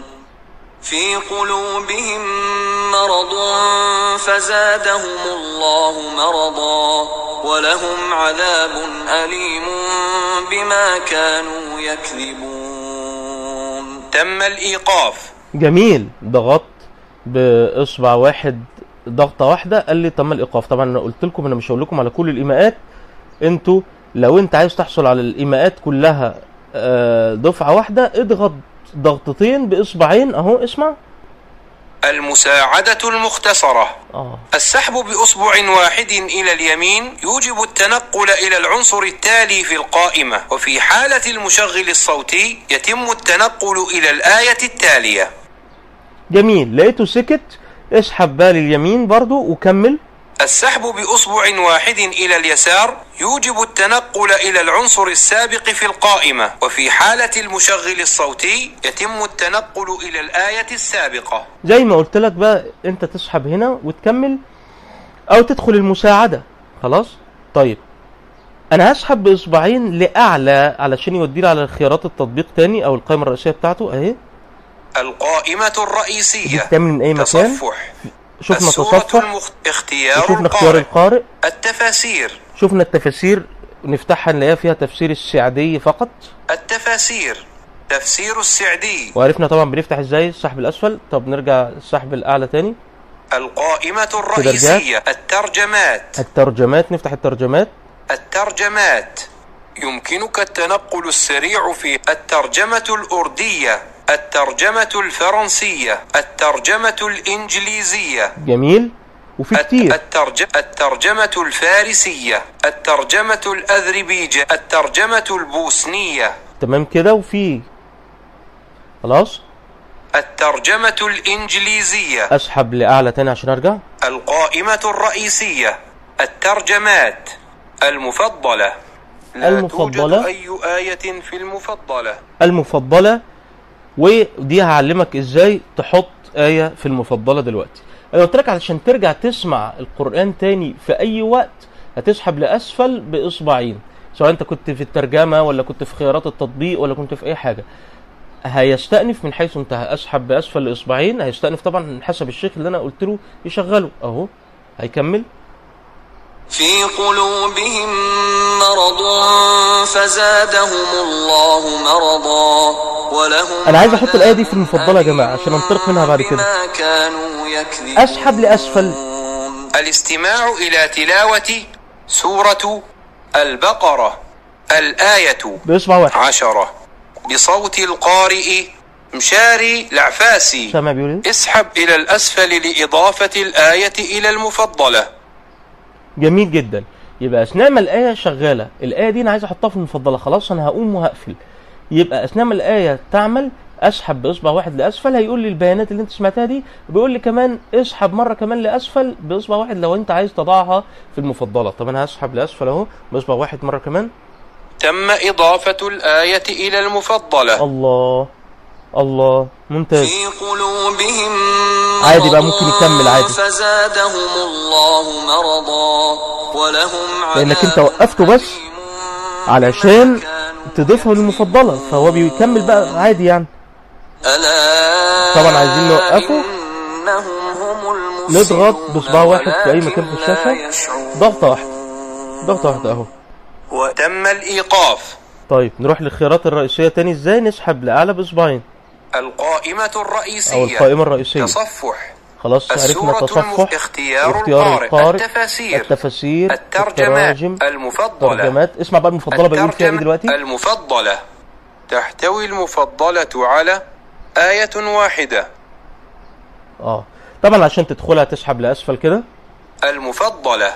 في قلوبهم مرض فزادهم الله مرضا ولهم عذاب أليم بما كانوا يكذبون تم الإيقاف جميل ضغطت باصبع واحد ضغطه واحده قال لي تم الايقاف طبعا انا قلت لكم انا مش هقول لكم على كل الايماءات انتوا لو انت عايز تحصل على الايماءات كلها آه، دفعه واحده اضغط ضغطتين باصبعين اهو اسمع المساعدة المختصرة اه السحب بأصبع واحد إلى اليمين يوجب التنقل إلى العنصر التالي في القائمة وفي حالة المشغل الصوتي يتم التنقل إلى الآية التالية جميل لقيته سكت اسحب بقى لليمين برضو وكمل السحب بأصبع واحد إلى اليسار يوجب التنقل إلى العنصر السابق في القائمة وفي حالة المشغل الصوتي يتم التنقل إلى الآية السابقة زي ما قلت لك بقى انت تسحب هنا وتكمل او تدخل المساعدة خلاص طيب انا هسحب باصبعين لاعلى علشان يوديني على خيارات التطبيق تاني او القائمة الرئيسية بتاعته اهي القائمة دي الرئيسية بتعمل من اي مكان تصفح شفنا السورة تصفح المخ... اختيار وشفنا اختيار القارئ القارئ التفاسير شفنا التفاسير نفتحها نلاقيها فيها تفسير السعدي فقط التفاسير تفسير السعدي وعرفنا طبعا بنفتح ازاي السحب الاسفل طب نرجع السحب الاعلى تاني القائمة الرئيسية الترجمات الترجمات نفتح الترجمات الترجمات يمكنك التنقل السريع في الترجمة الأردية الترجمة الفرنسية الترجمة الإنجليزية جميل وفي الت- كتير الترج... الترجمة الفارسية الترجمة الأذربيجة الترجمة البوسنية تمام كده وفي خلاص الترجمة الإنجليزية اسحب لاعلى تاني عشان ارجع القائمة الرئيسية الترجمات المفضلة لا المفضلة. توجد أي آية في المفضلة المفضله ودي هعلمك ازاي تحط ايه في المفضله دلوقتي انا قلت لك علشان ترجع تسمع القران تاني في اي وقت هتسحب لاسفل باصبعين سواء انت كنت في الترجمه ولا كنت في خيارات التطبيق ولا كنت في اي حاجه هيستأنف من حيث انتهى اسحب باسفل لاصبعين هيستأنف طبعا حسب الشيخ اللي انا قلت له يشغله اهو هيكمل في قلوبهم مرض فزادهم الله مرضا ولهم أنا عايز أحط الآية دي في عذاب المفضلة يا جماعة عشان أليم أنطلق منها بعد كده. بما كانوا يكذبون اسحب لاسفل الاستماع إلى تلاوة سورة البقرة الآية باصبع واحد عشرة بصوت القارئ مشاري العفاسي سامع بيقول ايه اسحب إلى الأسفل لإضافة الآية إلى المفضلة جميل جدا يبقى اثناء ما الايه شغاله الايه دي انا عايز احطها في المفضله خلاص انا هقوم وهقفل يبقى اثناء ما الايه تعمل اسحب باصبع واحد لاسفل هيقول لي البيانات اللي انت سمعتها دي بيقول لي كمان اسحب مره كمان لاسفل باصبع واحد لو انت عايز تضعها في المفضله طب انا هسحب لاسفل اهو باصبع واحد مره كمان تم إضافة الآية إلى المفضلة الله الله ممتاز في قلوبهم عادي بقى مرض ممكن يكمل عادي. فزادهم الله مرضا ولهم عذاب لأنك أنت وقفته بس أليم علشان بما كانوا تضيفها للمفضله فهو بيكمل بقى عادي يعني ألا طبعا عايزين نوقفه. إنهم هم المفسدون نضغط بصباع واحد في أي مكان في ولكن لا الشاشة. يشعرون. ضغطة واحدة. ضغطه واحده اهو وتم الإيقاف طيب نروح للخيارات الرئيسيه تاني ازاي نسحب لاعلى باصبعين القائمة او الرئيسية القائمه الرئيسيه تصفح خلاص عرفنا السورة تصفح المف... اختيار, اختيار القارئ التفاسير التفاسير الترجمات التراجم المفضلة الترجمات اسمع بقى المفضله بقول فيها ايه الترجمة دلوقتي المفضلة تحتوي المفضلة على آية واحدة اه طبعا عشان تدخلها تسحب لاسفل كده المفضلة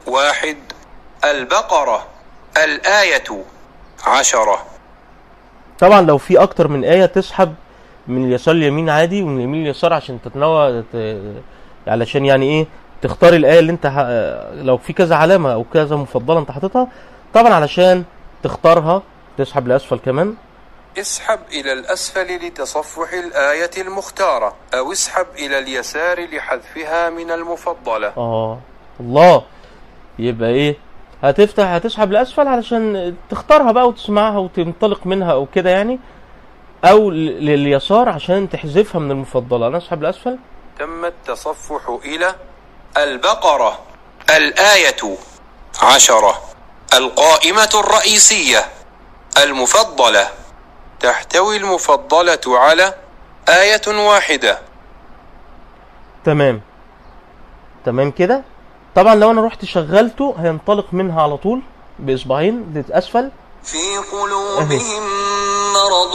واحد البقرة الآية عشرة طبعا لو في اكتر من آية تسحب من اليسار لليمين عادي ومن اليمين لليسار عشان تتنوع ت... علشان يعني ايه تختار الآية اللي انت ه... لو في كذا علامة او كذا مفضلة انت حاططها طبعا علشان تختارها تسحب لأسفل كمان اسحب إلى الأسفل لتصفح الآية المختارة أو اسحب إلى اليسار لحذفها من المفضلة اه الله يبقى ايه هتفتح هتسحب لاسفل علشان تختارها بقى وتسمعها وتنطلق منها او كده يعني او ل- لليسار عشان تحذفها من المفضله انا اسحب لاسفل تم التصفح إلى البقرة الآية عشرة القائمة الرئيسية المفضلة تحتوي المفضلة على آية واحدة تمام تمام كده طبعا لو انا رحت شغلته هينطلق منها على طول باصبعين لاسفل في قلوبهم مرض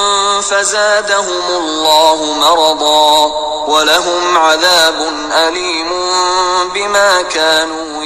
فزادهم الله مرضا ولهم عذاب أليم بما كانوا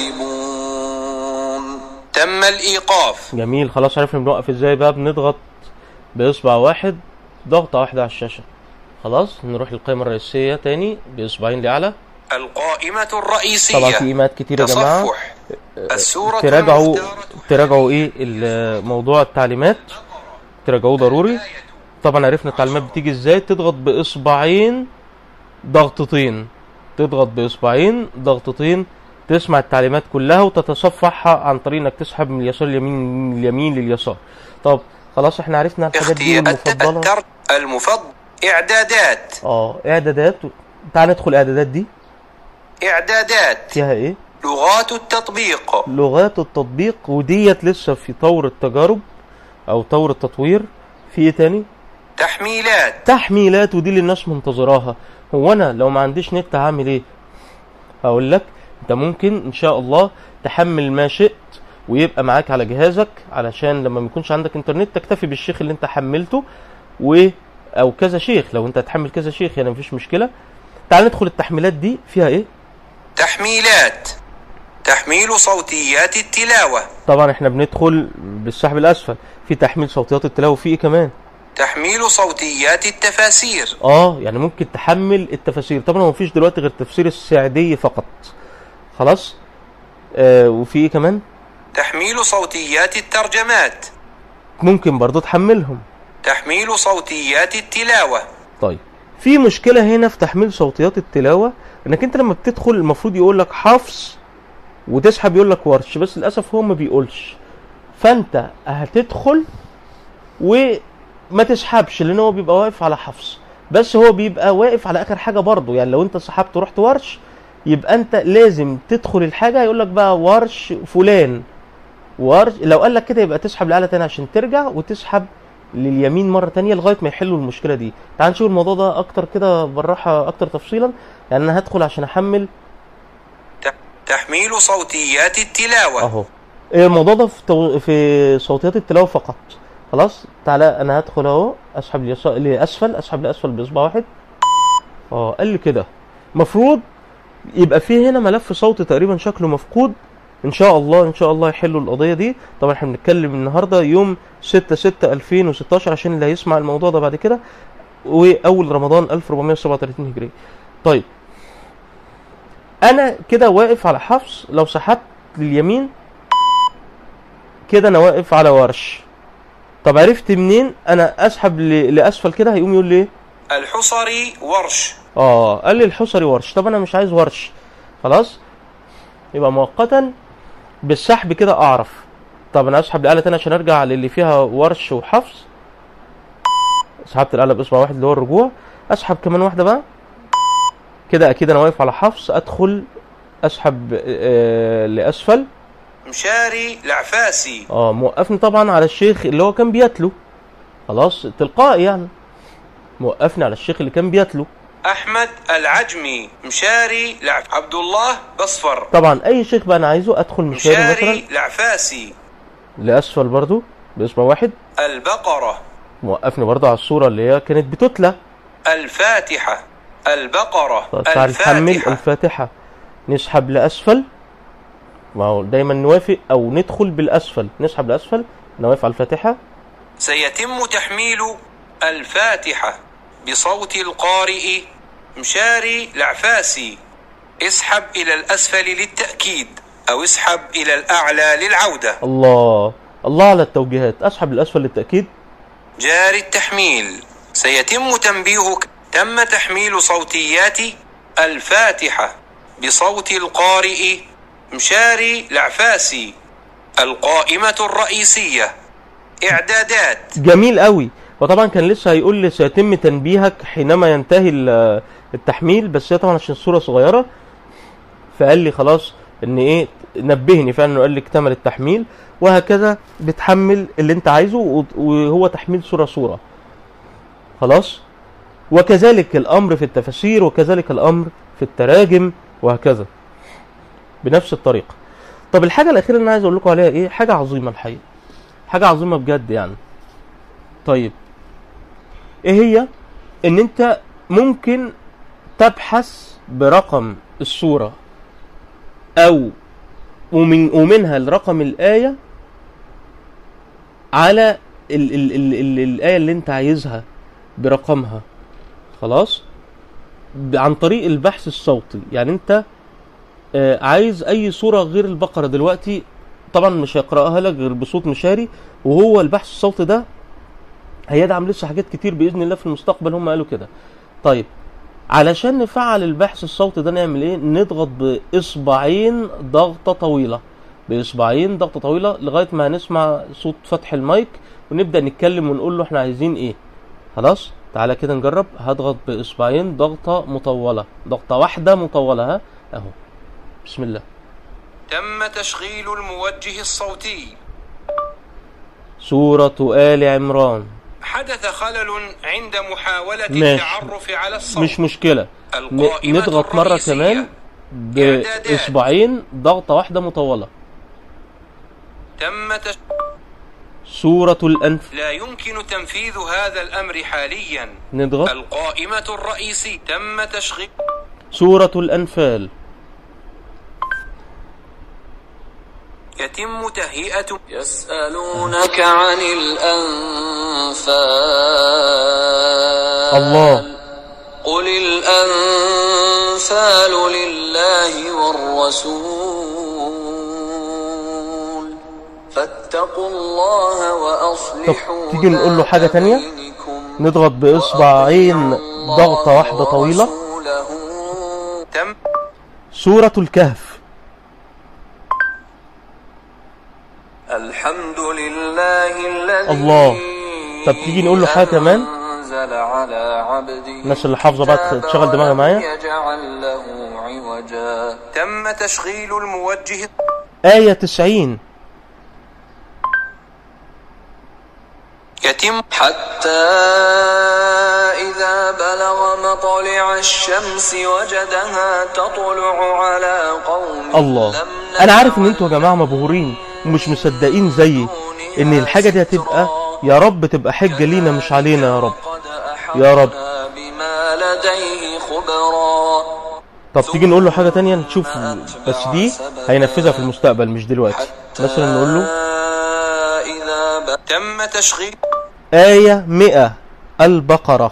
يكذبون تم الإيقاف جميل خلاص عرفنا بنوقف ازاي بقى بنضغط باصبع واحد ضغطه واحده على الشاشه خلاص نروح للقائمه الرئيسيه تاني باصبعين لاعلى القائمة الرئيسية طبعا في ايمات كتير يا جماعه تصفح السورة تراجعوا المختارة تراجعوا ايه ال- موضوع التعليمات تراجعوه ضروري طبعا عرفنا التعليمات بتيجي ازاي تضغط باصبعين ضغطتين تضغط باصبعين ضغطتين تسمع التعليمات كلها وتتصفحها عن طريق انك تسحب من اليسار اليمين من اليمين لليسار طب خلاص احنا عرفنا الحاجات دي اختيار المفضله التر... المفضل إعدادات اه اعدادات تعال ندخل اعدادات دي إعدادات فيها ايه لغات التطبيق لغات التطبيق وديت لسه في طور التجارب او طور التطوير في ايه تاني تحميلات تحميلات ودي اللي الناس منتظراها هو انا لو ما عنديش نت هعمل ايه هقول لك انت ممكن ان شاء الله تحمل ما شئت ويبقى معاك على جهازك علشان لما ما يكونش عندك انترنت تكتفي بالشيخ اللي انت حملته و او كذا شيخ لو انت هتحمل كذا شيخ يعني مفيش مشكله تعال ندخل التحميلات دي فيها ايه تحميلات تحميل صوتيات التلاوة طبعا احنا بندخل بالسحب الاسفل في تحميل صوتيات التلاوه في ايه كمان تحميل صوتيات التفاسير اه يعني ممكن تحمل التفاسير طبعا هو مفيش دلوقتي غير تفسير السعدي فقط خلاص آه وفي ايه كمان تحميل صوتيات الترجمات ممكن برضو تحملهم تحميل صوتيات التلاوة طيب في مشكلة هنا في تحميل صوتيات التلاوة انك انت لما بتدخل المفروض يقول لك حفص وتسحب يقول لك ورش بس للاسف هو ما بيقولش فانت هتدخل وما تسحبش لان هو بيبقى واقف على حفص بس هو بيبقى واقف على اخر حاجة برضه يعني لو انت سحبت ورحت ورش يبقى انت لازم تدخل الحاجة يقول لك بقى ورش فلان ورش لو قال لك كده يبقى تسحب لآلة تاني عشان ترجع وتسحب لليمين مرة تانية لغاية ما يحلوا المشكلة دي تعال نشوف الموضوع ده أكتر كده بالراحة أكتر تفصيلا يعني أنا هدخل عشان أحمل ت- تحميل صوتيات التلاوة أهو إيه الموضوع ده في, تو... في صوتيات التلاوة فقط خلاص تعالى أنا هدخل أهو أسحب ليسار لأسفل أسحب لأسفل بإصبع واحد أه قال لي كده مفروض يبقى في هنا ملف صوتي تقريبا شكله مفقود ان شاء الله ان شاء الله يحلوا القضيه دي طبعا احنا بنتكلم النهارده يوم 6 6 2016 عشان اللي هيسمع الموضوع ده بعد كده واول رمضان 1437 هجري طيب انا كده واقف على حفص لو سحبت لليمين كده انا واقف على ورش طب عرفت منين انا اسحب ل- لاسفل كده هيقوم يقول لي ايه الحصري ورش اه قال لي الحصري ورش طب انا مش عايز ورش خلاص يبقى مؤقتا بالسحب كده اعرف طب انا اسحب الآلة تاني عشان ارجع للي فيها ورش وحفظ سحبت الآلة بإصبع واحد اللي هو الرجوع اسحب كمان واحدة بقى كده اكيد انا واقف على حفظ ادخل اسحب آه لاسفل مشاري العفاسي اه موقفني طبعا على الشيخ اللي هو كان بيتلو خلاص تلقائي يعني موقفني على الشيخ اللي كان بيتلو أحمد العجمي مشاري العف... عبد الله بصفر طبعا اي شيخ بقى انا عايزه ادخل مشاري مثلا مشاري العفاسي لاسفل برضو بإصبع واحد البقرة موقفني برضو على الصورة اللي هي كانت بتتلى الفاتحة البقرة طيب تعال نحمل الفاتحة الفاتحة نسحب لأسفل ما هو دايما نوافق أو ندخل بالأسفل نسحب لأسفل نوافق على الفاتحة سيتم تحميل الفاتحة بصوت القارئ مشاري العفاسي اسحب إلى الأسفل للتأكيد أو اسحب إلى الأعلى للعودة الله الله على التوجيهات اسحب الاسفل للتاكيد جاري التحميل سيتم تنبيهك تم تحميل صوتيات الفاتحة بصوت القارئ مشاري العفاسي القائمة الرئيسية إعدادات جميل قوي وطبعا كان لسه هيقول لي سيتم تنبيهك حينما ينتهي ال- التحميل بس هي طبعا عشان الصوره صغيره فقال لي خلاص ان ايه نبهني فعلا انه قال لي اكتمل التحميل وهكذا بتحمل اللي انت عايزه و- وهو تحميل صوره صوره خلاص وكذلك الامر في التفاسير وكذلك الامر في التراجم وهكذا بنفس الطريقه طب الحاجه الاخيره اللي انا عايز اقول لكم عليها ايه حاجه عظيمه الحقيقه حاجه عظيمه بجد يعني طيب ايه هي ان انت ممكن تبحث برقم الصورة او ومن ومنها الرقم الآية على ال ال ال ال الآية اللي انت عايزها برقمها خلاص ب- عن طريق البحث الصوتي يعني انت آه، عايز اي صورة غير البقرة دلوقتي طبعا مش هيقرأها لك غير بصوت مشاري وهو البحث الصوتي ده هيدعم لسه حاجات كتير باذن الله في المستقبل هم قالوا كده طيب علشان نفعل البحث الصوتي ده نعمل ايه نضغط باصبعين ضغطه طويله باصبعين ضغطه طويله لغايه ما هنسمع صوت فتح المايك ونبدا نتكلم ونقول له احنا عايزين ايه خلاص تعالى كده نجرب هضغط باصبعين ضغطه مطوله ضغطه واحده مطوله ها اهو بسم الله تم تشغيل الموجه الصوتي سوره ال عمران حدث خلل عند محاولة ماشي. التعرف على الصوت مش مشكله ن- القائمة نضغط مرة الرئيسية. كمان بإصبعين ضغطة واحدة مطولة تم تش... سورة الأنف لا يمكن تنفيذ هذا الأمر حاليا نضغط القائمة الرئيسية تم تشغيل سورة الأنفال يتم تهيئة يسألونك عن الأنفال الله قل الأنفال لله والرسول فاتقوا الله وأصلحوا طب تيجي نقول له حاجة ذات تانية؟ بينكم نضغط بإصبعين وأطيعوا ضغطة الله واحدة طويلة ورسوله تم سورة الكهف الحمد لله الذي الله. طب تيجي نقول له حاجة كمان؟ أنزل على عبده الناس اللي حافظة بقى الكتاب تشغل دماغها معايا. ولم يجعل له عوجا تم تشغيل الموجه آية 90 يتم حتى إذا بلغ مطلع الشمس وجدها تطلع على قوم الله لم أنا عارف إن نجعل أنتوا يا جماعة مبهورين ومش مصدقين زيي إن الحاجة دي هتبقى يا رب تبقى حجة لينا مش علينا يا رب قد يا رب. أحطنا بما لديه خبرا طب تيجي نقول له حاجة تانية نشوف بس دي هينفذها في المستقبل مش دلوقتي مثلا نقول له إذا بلغ تم تشغيل آية 100 البقرة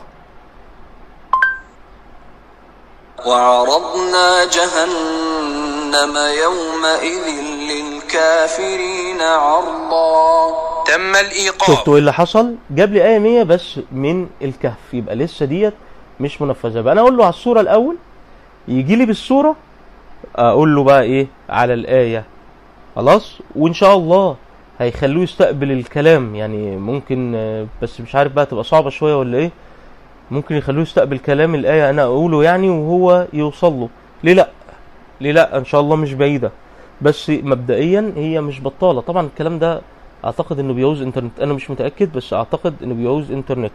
وعرضنا جهنم يومئذ للكافرين عرضا تم الإيقاف شفتوا ايه اللي حصل جاب لي آية 100 بس من الكهف يبقى لسه ديت مش منفذة بقى انا اقول له على الصورة الاول يجي لي بالصورة اقول له بقى ايه على الآية خلاص وان شاء الله هيخلوه يستقبل الكلام يعني ممكن آه، بس مش عارف بقى تبقى صعبة شوية ولا ايه ممكن يخلوه يستقبل كلام الآية انا اقوله يعني وهو يوصل له ليه لا ليه لا ان شاء الله مش بعيدة بس مبدئيا هي مش بطالة طبعا الكلام ده اعتقد انه بيعوز انترنت انا مش متاكد بس اعتقد انه بيعوز انترنت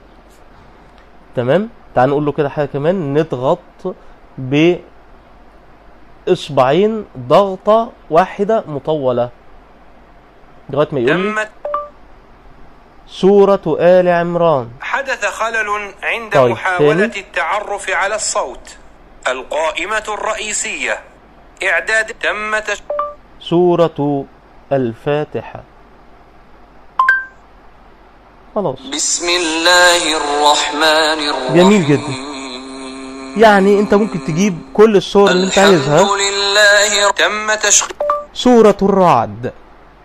تمام تعال نقول له كده حاجه كمان نضغط باصبعين ضغطه واحده مطوله لغايه ما يقول لي تم سوره ال عمران حدث خلل عند طيب، محاولة تاني. التعرف على الصوت القائمة الرئيسية إعداد تم تش... سوره الفاتحه خلاص بسم الله الرحمن الرحيم جميل جدا. يعني انت ممكن تجيب كل الصور اللي انت عايزها الحمد لله تم تشغيل سورة الرعد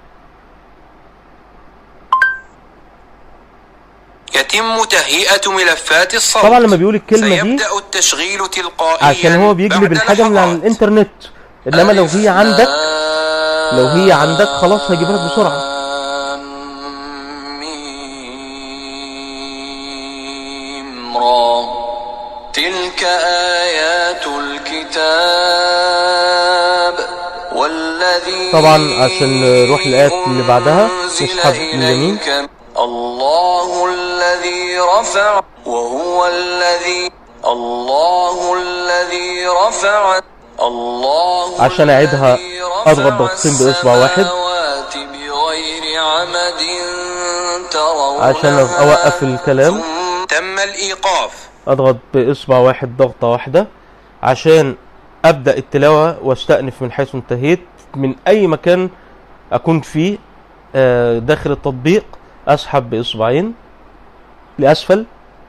يتم تهيئة ملفات الصوت طبعا لما بيقول الكلمة دي سيبدأ التشغيل تلقائيا عشان هو بيجلب بعد الحاجة من على لحظات. الانترنت انما لو هي عندك لو هي عندك خلاص هيجيبها لك بسرعة ميم را تلك آيات الكتاب والذي طبعا عشان نروح الآيات اللي بعدها أنزل نسحب اليمين إليك الله الذي رفع وهو الذي الله الذي رفع الله عشان أعيدها الذي رفع أضغط ضغطتين بإصبع واحد. السماوات بغير عمد ترونها عشان أوقف الكلام تم الإيقاف اضغط باصبع واحد ضغطة واحدة عشان ابدأ التلاوة واستأنف من حيث انتهيت من اي مكان اكون فيه آه، داخل التطبيق اسحب باصبعين لاسفل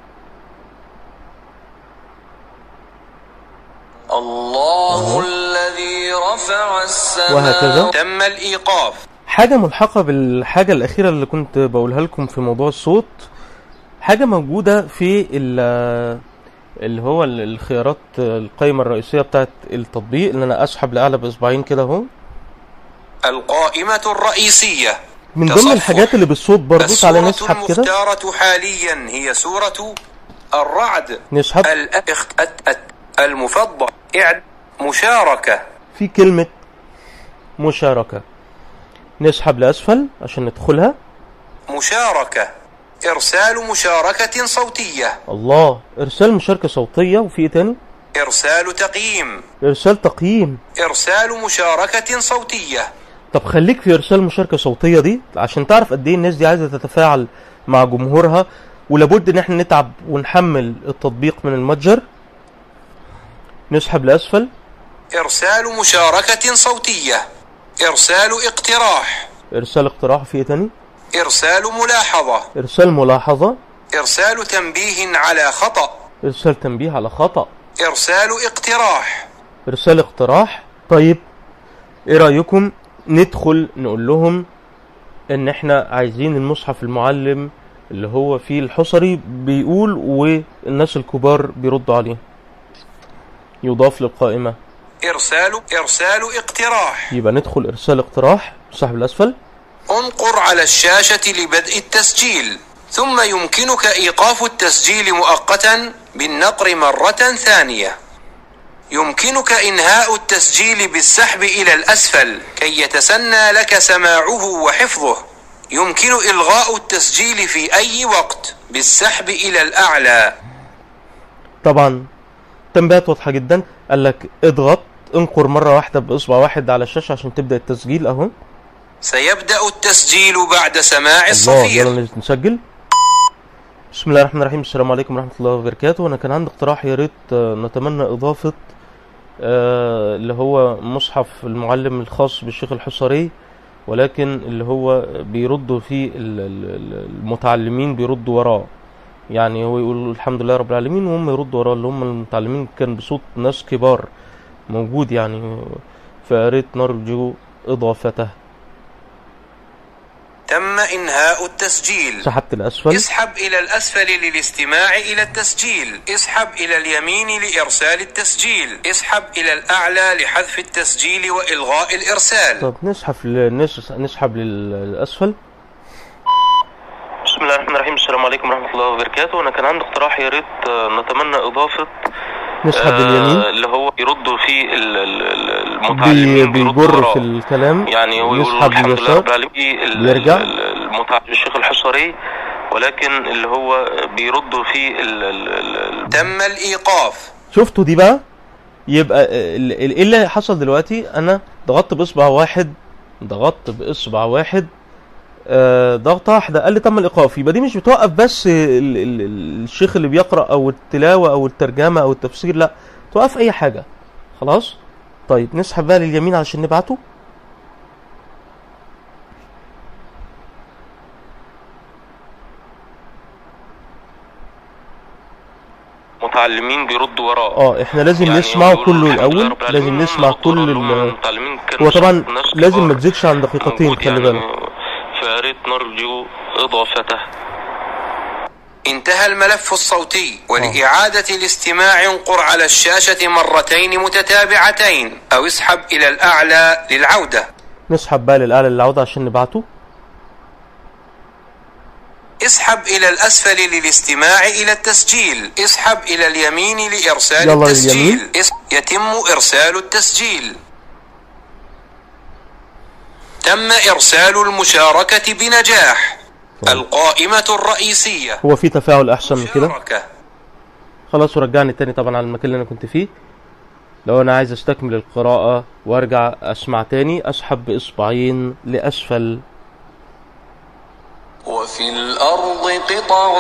الله الذي رفع السماوات وهكذا تم الإيقاف حاجة ملحقة بالحاجة الأخيرة اللي كنت بقولها لكم في موضوع الصوت حاجة موجودة في ال- اللي هو ال- الخيارات القائمة الرئيسية بتاعت التطبيق ان انا اسحب لأعلى بإصبعين كده اهو القائمة الرئيسية من ضمن تصفح. الحاجات اللي بالصوت برضو تعالى السورة نسحب كده المختارة حاليا هي سورة الرعد نسحب الأخت الت- الت- المفضل إعد مشاركة في كلمة مشاركة نسحب لأسفل عشان ندخلها مشاركة إرسال مشاركة صوتية الله إرسال مشاركة صوتية وفي إيه تاني إرسال تقييم إرسال تقييم إرسال مشاركة صوتية طب خليك في إرسال مشاركة صوتية دي عشان تعرف قد إيه الناس دي عايزة تتفاعل مع جمهورها ولابد إن إحنا نتعب ونحمل التطبيق من المتجر نسحب لأسفل إرسال مشاركة صوتية إرسال اقتراح إرسال اقتراح في إيه تاني إرسال ملاحظة إرسال ملاحظة إرسال تنبيه على خطأ إرسال تنبيه على خطأ إرسال اقتراح إرسال اقتراح طيب إيه رأيكم ندخل نقول لهم إن إحنا عايزين المصحف المعلم اللي هو فيه الحصري بيقول والناس الكبار بيردوا عليه يضاف للقائمة إرسال إرسال اقتراح يبقى ندخل إرسال اقتراح صاحب الأسفل انقر على الشاشة لبدء التسجيل ثم يمكنك إيقاف التسجيل مؤقتا بالنقر مرة ثانية يمكنك إنهاء التسجيل بالسحب إلى الأسفل كي يتسنى لك سماعه وحفظه يمكن إلغاء التسجيل في أي وقت بالسحب إلى الأعلى طبعا تنبيهات واضحة جدا قال لك اضغط انقر مرة واحدة بإصبع واحد على الشاشة عشان تبدأ التسجيل أهو سيبدأ التسجيل بعد سماع الله الصفير يلا ننزل نسجل بسم الله الرحمن الرحيم السلام عليكم ورحمة الله وبركاته أنا كان عندي اقتراح يا ريت آه، نتمنى إضافة آه، اللي هو مصحف المعلم الخاص بالشيخ الحصري ولكن اللي هو بيردوا فيه ال- ال- ال- المتعلمين بيردوا وراه يعني هو يقول الحمد لله رب العالمين وهم يردوا وراه اللي هم المتعلمين كان بصوت ناس كبار موجود يعني فيا ريت نرجو إضافته تم إنهاء التسجيل سحبت الأسفل اسحب إلى الأسفل للاستماع إلى التسجيل اسحب إلى اليمين لإرسال التسجيل اسحب إلى الأعلى لحذف التسجيل وإلغاء الإرسال طب نسحب للنس... نسحب لل- للأسفل بسم الله الرحمن الرحيم السلام عليكم ورحمة الله وبركاته أنا كان عندي اقتراح يا ريت آه، نتمنى إضافة نسحب لليمين اللي هو يردوا فيه ال- ال- ال- بي... المتعلمين بيردوا بيجر وراه. في الكلام يعني هو يقول نسحب الحمد لله لليسار رب العالمين ال- يرجع. ال- ال- المتع... الشيخ الحصري ولكن اللي هو بيردوا فيه ال... ال... ال... تم الإيقاف شفتوا دي بقى يبقى ال- ال- ايه اللي حصل دلوقتي انا ضغطت باصبع واحد ضغطت باصبع واحد آه، ضغطة واحدة قال لي تم الإيقاف يبقى دي مش بتوقف بس ال ال ال الشيخ اللي بيقرأ أو التلاوة أو الترجمة أو التفسير لا توقف أي حاجة خلاص طيب نسحب بقى لليمين علشان نبعته المتعلمين بيردوا وراه اه احنا لازم يعني نسمعه يقولوا كله الحمد لله الاول رب العالمين، لازم نسمع والدكتور كل قال لهم ال- المتعلمين كانوا هو طبعا ناس لازم كبار ما تزيدش عن دقيقتين موجود خلي يعني بالك فيا ريت نرجو اضافته انتهى الملف الصوتي ولإعادة الاستماع انقر على الشاشة مرتين متتابعتين أو اسحب إلى الأعلى للعودة نسحب بقى للاعلى للعودة عشان نبعته اسحب إلى الأسفل للاستماع إلى التسجيل اسحب إلى اليمين لإرسال يلا التسجيل لليمين. اس... يتم إرسال التسجيل تم إرسال المشاركة بنجاح القائمة الرئيسية هو في تفاعل احسن من كده مشاركة خلاص ورجعني تاني طبعا على المكان اللي انا كنت فيه لو انا عايز استكمل القراءة وارجع اسمع تاني اسحب باصبعين لاسفل وفي الأرض قطع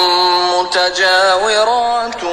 متجاورات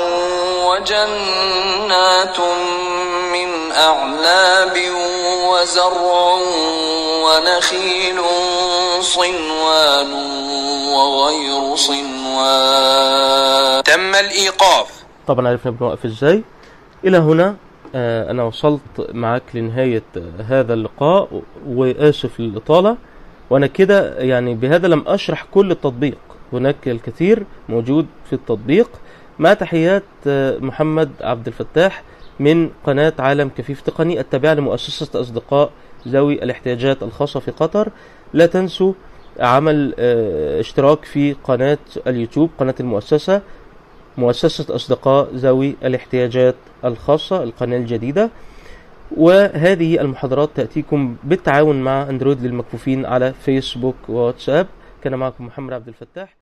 وجنات من أعناب وزرع ونخيل صنوان وغير صنوان تم الإيقاف طبعا عرفنا بنوقف ازاي الى هنا آه انا وصلت معاك لنهاية آه، هذا اللقاء واسف للاطالة وانا كده يعني بهذا لم اشرح كل التطبيق هناك الكثير موجود في التطبيق مع تحيات آه، محمد عبد الفتاح من قناة عالم كفيف تقني التابعة لمؤسسة أصدقاء ذوي الاحتياجات الخاصة في قطر لا تنسوا عمل آه، اشتراك في قناة اليوتيوب قناة المؤسسة مؤسسة أصدقاء ذوي الاحتياجات الخاصة القناة الجديدة وهذه المحاضرات تأتيكم بالتعاون مع أندرويد للمكفوفين على فيسبوك وواتساب كان معكم محمد عبد الفتاح